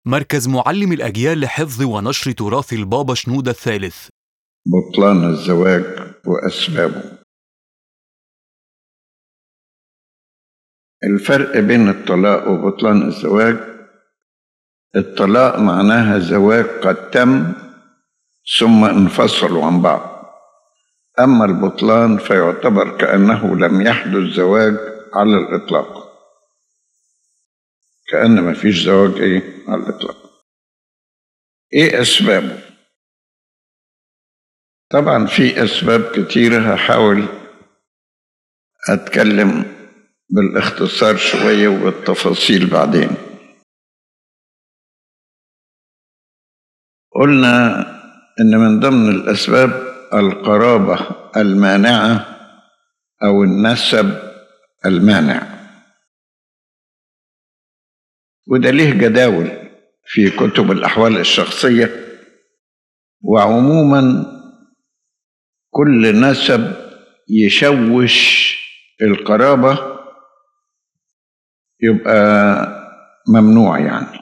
مركز معلم الأجيال لحفظ ونشر تراث البابا شنودة الثالث بطلان الزواج وأسبابه الفرق بين الطلاق وبطلان الزواج الطلاق معناها زواج قد تم ثم انفصلوا عن بعض أما البطلان فيعتبر كأنه لم يحدث زواج على الإطلاق كأن ما فيش زواج إيه على الإطلاق إيه أسبابه؟ طبعا في أسباب كتيرة هحاول أتكلم بالاختصار شوية وبالتفاصيل بعدين قلنا إن من ضمن الأسباب القرابة المانعة أو النسب المانع وده ليه جداول في كتب الأحوال الشخصية وعموما كل نسب يشوش القرابة يبقى ممنوع يعني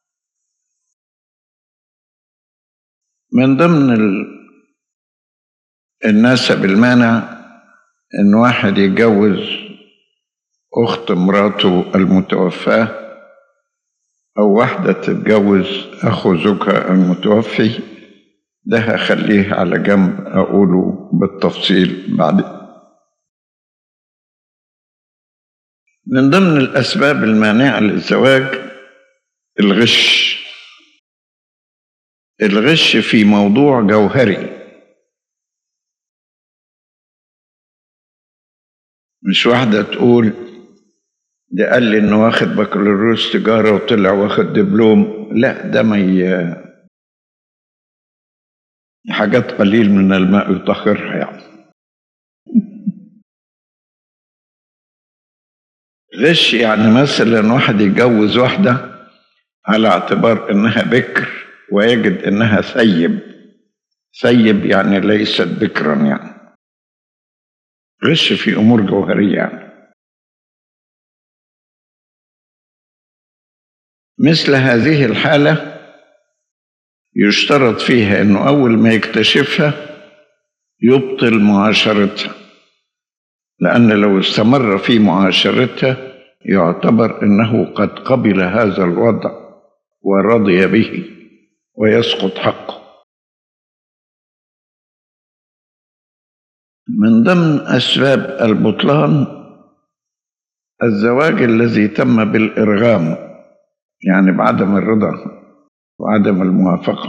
من ضمن ال... النسب المانع ان واحد يتجوز اخت مراته المتوفاه او واحده تتجوز اخو زوجها المتوفي ده هخليه على جنب اقوله بالتفصيل بعدين من ضمن الاسباب المانعه للزواج الغش الغش في موضوع جوهري مش واحدة تقول ده قال لي انه واخد بكالوريوس تجارة وطلع واخد دبلوم لا ده ما ي... حاجات قليل من الماء يطهرها يعني غش يعني مثلا واحد يتجوز واحدة على اعتبار انها بكر ويجد انها ثيب ثيب يعني ليست بكرا يعني غش في امور جوهريه يعني مثل هذه الحاله يشترط فيها انه اول ما يكتشفها يبطل معاشرتها لان لو استمر في معاشرتها يعتبر انه قد قبل هذا الوضع ورضي به ويسقط حقه من ضمن اسباب البطلان الزواج الذي تم بالارغام يعني بعدم الرضا وعدم الموافقه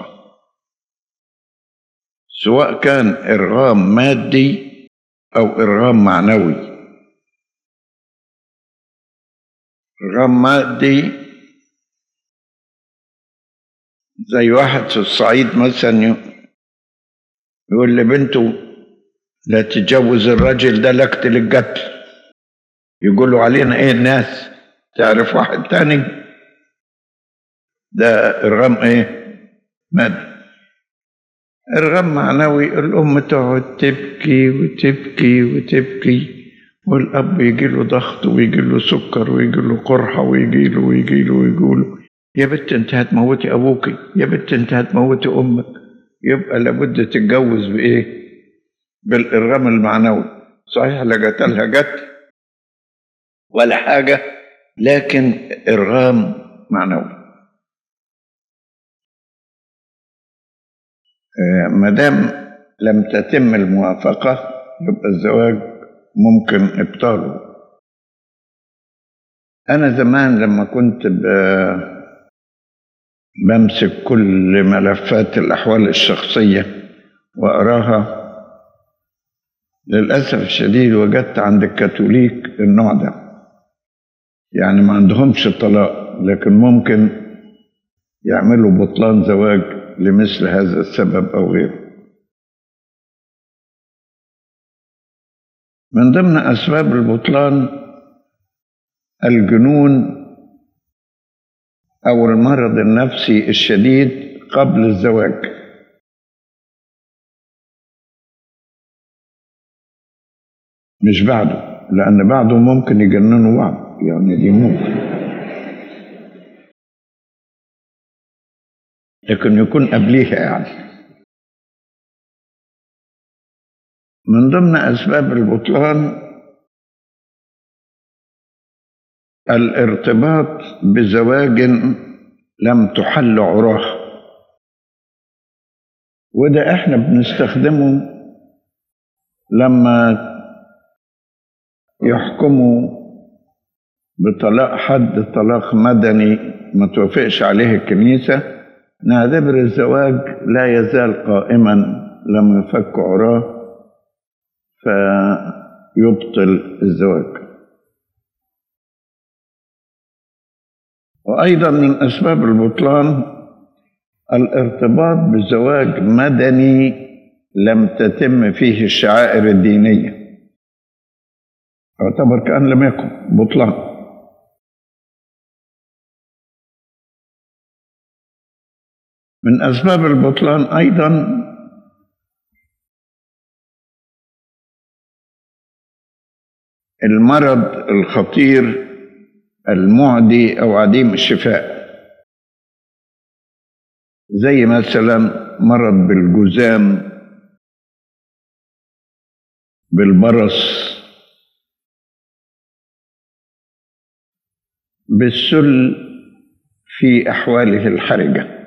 سواء كان ارغام مادي او ارغام معنوي ارغام مادي زي واحد في الصعيد مثلا يقول لبنته لا تتجوز الراجل ده لقتل القتل يقولوا علينا ايه الناس تعرف واحد تاني ده ارغام ايه مادي ارغام معنوي الام تقعد تبكي وتبكي وتبكي والاب يجي له ضغط ويجي له سكر ويجي له قرحه ويجي له ويجي له ويجي له يا بنت انت هتموتي ابوكي يا بنت انت هتموتي امك يبقى لابد تتجوز بايه بالارغام المعنوي صحيح لا قتلها جت ولا حاجه لكن ارغام معنوي ما دام لم تتم الموافقه يبقى الزواج ممكن ابطاله انا زمان لما كنت ب... بمسك كل ملفات الأحوال الشخصية وأراها للأسف الشديد وجدت عند الكاثوليك النوع ده يعني ما عندهمش طلاق لكن ممكن يعملوا بطلان زواج لمثل هذا السبب أو غيره من ضمن أسباب البطلان الجنون أو المرض النفسي الشديد قبل الزواج مش بعده لأن بعده ممكن يجننوا بعض يعني دي ممكن لكن يكون قبليها يعني من ضمن أسباب البطلان الارتباط بزواج لم تحل عراه وده احنا بنستخدمه لما يحكموا بطلاق حد طلاق مدني ما توافقش عليه الكنيسة نعتبر الزواج لا يزال قائما لم يفك عراه فيبطل الزواج وأيضا من أسباب البطلان الارتباط بزواج مدني لم تتم فيه الشعائر الدينية يعتبر كأن لم يكن بطلان من أسباب البطلان أيضا المرض الخطير المعدي أو عديم الشفاء زي مثلا مرض بالجذام بالبرص بالسل في أحواله الحرجة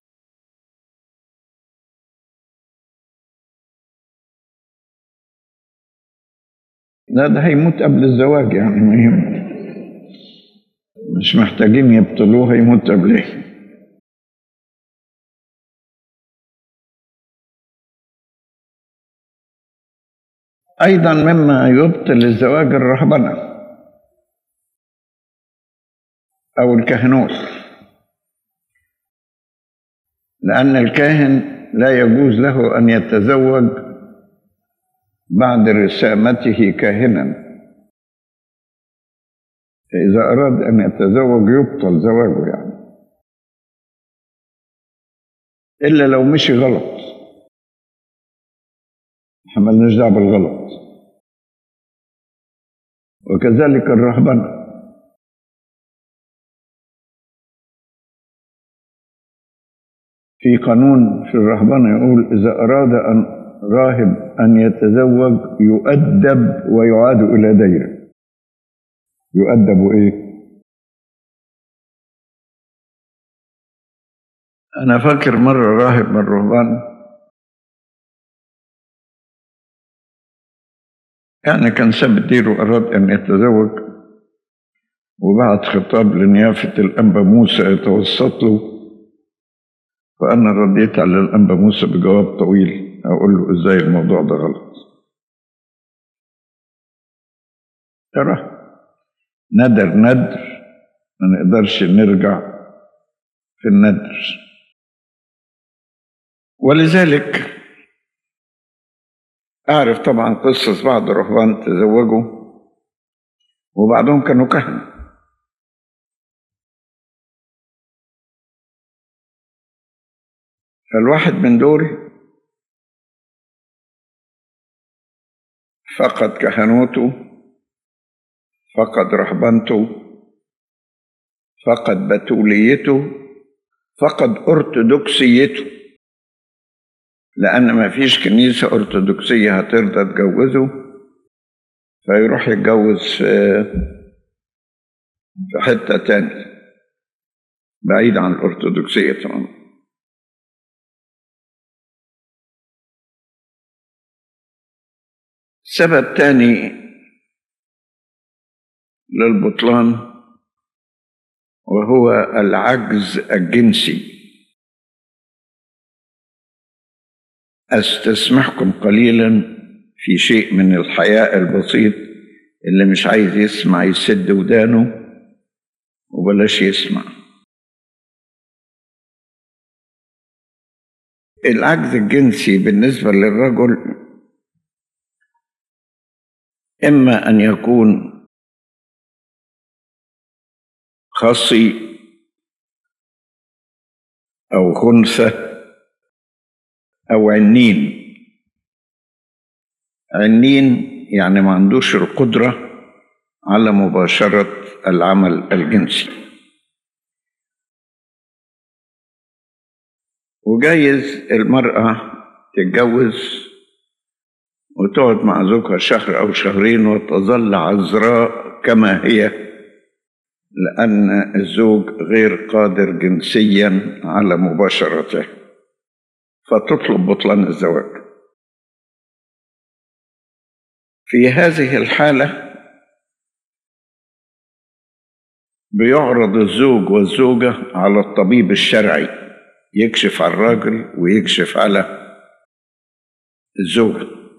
لا ده هيموت قبل الزواج يعني ما يهمك مش محتاجين يبطلوه هيموت قبليه أيضا مما يبطل الزواج الرهبنة أو الكهنوت لأن الكاهن لا يجوز له أن يتزوج بعد رسامته كاهنا فإذا أراد أن يتزوج يبطل زواجه يعني إلا لو مشي غلط احنا مالناش دعوة بالغلط وكذلك الرهبنة في قانون في الرهبنة يقول إذا أراد أن راهب أن يتزوج يؤدب ويعاد إلى ديره يؤدب إيه؟ أنا فاكر مرة راهب من الرهبان يعني كان ساب ديره أراد أن يتزوج وبعت خطاب لنيافة الأنبا موسى يتوسط له فأنا رديت على الأنبا موسى بجواب طويل أقول له إزاي الموضوع ده غلط ترى ندر ندر ما نقدرش نرجع في الندر ولذلك أعرف طبعا قصص بعض الرهبان تزوجوا وبعضهم كانوا كهنة فالواحد من دول فقد كهنوته فقد رهبنته فقد بتوليته فقد أرثوذكسيته لأن ما فيش كنيسة أرثوذكسية هترضى تجوزه فيروح يتجوز في في حتة تانية بعيد عن الأرثوذكسية تماما سبب تاني للبطلان وهو العجز الجنسي استسمحكم قليلا في شيء من الحياء البسيط اللي مش عايز يسمع يسد ودانه وبلاش يسمع العجز الجنسي بالنسبة للرجل إما أن يكون خصي أو خنثى أو عنين عنين يعني ما عندوش القدرة على مباشرة العمل الجنسي وجايز المرأة تتجوز وتقعد مع زوجها شهر أو شهرين وتظل عذراء كما هي لأن الزوج غير قادر جنسيا على مباشرته فتطلب بطلان الزواج في هذه الحالة بيعرض الزوج والزوجة على الطبيب الشرعي يكشف على الراجل ويكشف على الزوجة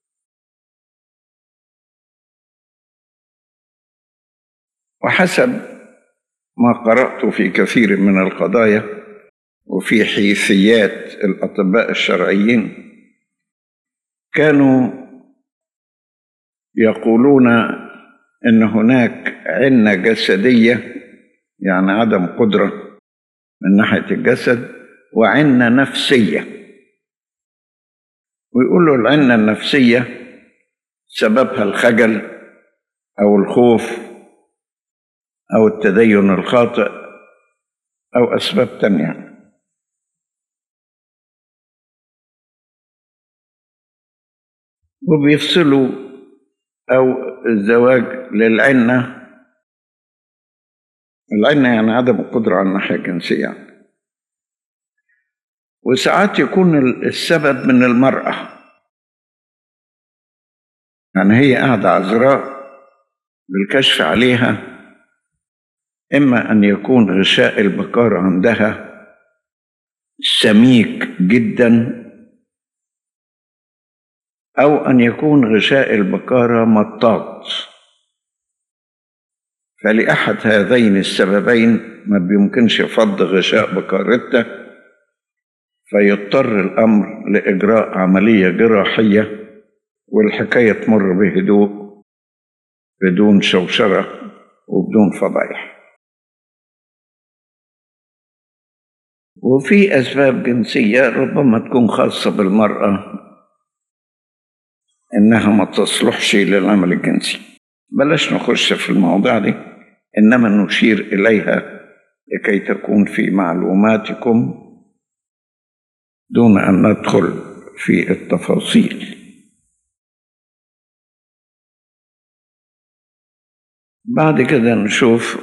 وحسب ما قرأت في كثير من القضايا وفي حيثيات الأطباء الشرعيين كانوا يقولون ان هناك عنه جسديه يعني عدم قدره من ناحيه الجسد وعنه نفسيه ويقولوا العنه النفسيه سببها الخجل او الخوف او التدين الخاطئ او اسباب تانيه وبيفصلوا أو الزواج للعنة العنة يعني عدم القدرة على الناحية الجنسية وساعات يكون السبب من المرأة يعني هي قاعدة عذراء بالكشف عليها إما أن يكون غشاء البكار عندها سميك جدا أو أن يكون غشاء البكارة مطاط فلأحد هذين السببين ما بيمكنش فض غشاء بكارته فيضطر الأمر لإجراء عملية جراحية والحكاية تمر بهدوء بدون شوشرة وبدون فضايح وفي أسباب جنسية ربما تكون خاصة بالمرأة إنها ما تصلحش للعمل الجنسي بلاش نخش في المواضيع دي إنما نشير إليها لكي تكون في معلوماتكم دون أن ندخل في التفاصيل بعد كده نشوف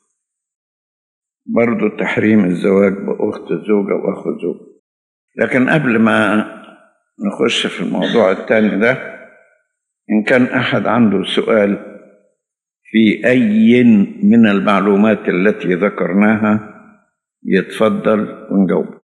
برضو تحريم الزواج بأخت الزوجة وأخو الزوجة لكن قبل ما نخش في الموضوع الثاني ده إن كان أحد عنده سؤال في أي من المعلومات التي ذكرناها يتفضل ونجاوب